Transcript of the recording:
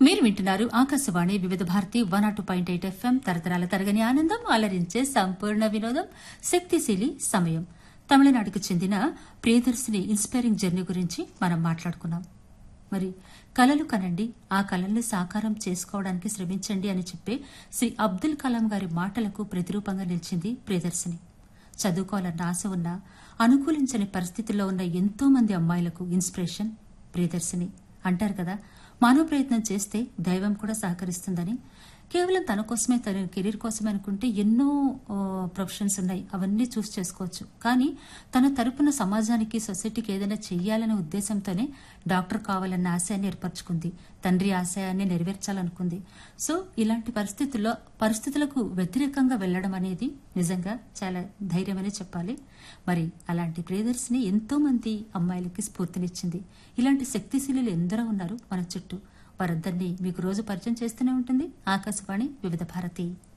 మీరు వింటున్నారు Akashvani Vividh Bharati one naught point eight FM తరతరాల తరగని ఆనందం అలరించే సంపూర్ణ వినోదం శక్తిశీలి సమయం తమిళనాడుకు చెందిన ప్రియదర్శిని ఇన్స్పైరింగ్ జర్నీ గురించి మనం మాట్లాడుకున్నాం మరి కలలు కనండి ఆ కలల్ని సాకారం చేసుకోవడానికి శ్రమించండి అని చెప్పే శ్రీ అబ్దుల్ కలాం గారి మాటలకు ప్రతిరూపంగా నిలిచింది ప్రియదర్శిని చదువుకోవాలన్న ఆశ ఉన్న అనుకూలించని పరిస్థితుల్లో ఉన్న ఎంతో మంది అమ్మాయిలకు ఇన్స్పిరేషన్ ప్రియదర్శిని అంటారు కదా మానవ ప్రయత్నం చేస్తే దైవం కూడా సహకరిస్తుందని కేవలం తన కోసమే తన కెరీర్ కోసమే అనుకుంటే ఎన్నో ఆ, ప్రొఫెషన్స్ ఉన్నాయి అవన్నీ చూస్ చేసుకోవచ్చు కానీ తన తరపున సమాజానికి సొసైటీకి ఏదైనా చెయ్యాలనే ఉద్దేశంతోనే డాక్టర్ కావాలన్న ఆశయాన్ని ఏర్పరచుకుంది తండ్రి ఆశయాన్ని నెరవేర్చాలనుకుంది సో ఇలాంటి పరిస్థితుల్లో పరిస్థితులకు వ్యతిరేకంగా వెళ్లడం అనేది నిజంగా చాలా ధైర్యమనే చెప్పాలి మరి అలాంటి ప్రియదర్శిని ఎంతో మంది అమ్మాయిలకి స్ఫూర్తినిచ్చింది ఇలాంటి శక్తిశీలులు ఎందరో ఉన్నారు మన చుట్టూ వారందరినీ మీకు రోజు పరిచయం చేస్తూనే ఉంటుంది ఆకాశవాణి వివిధ భారతి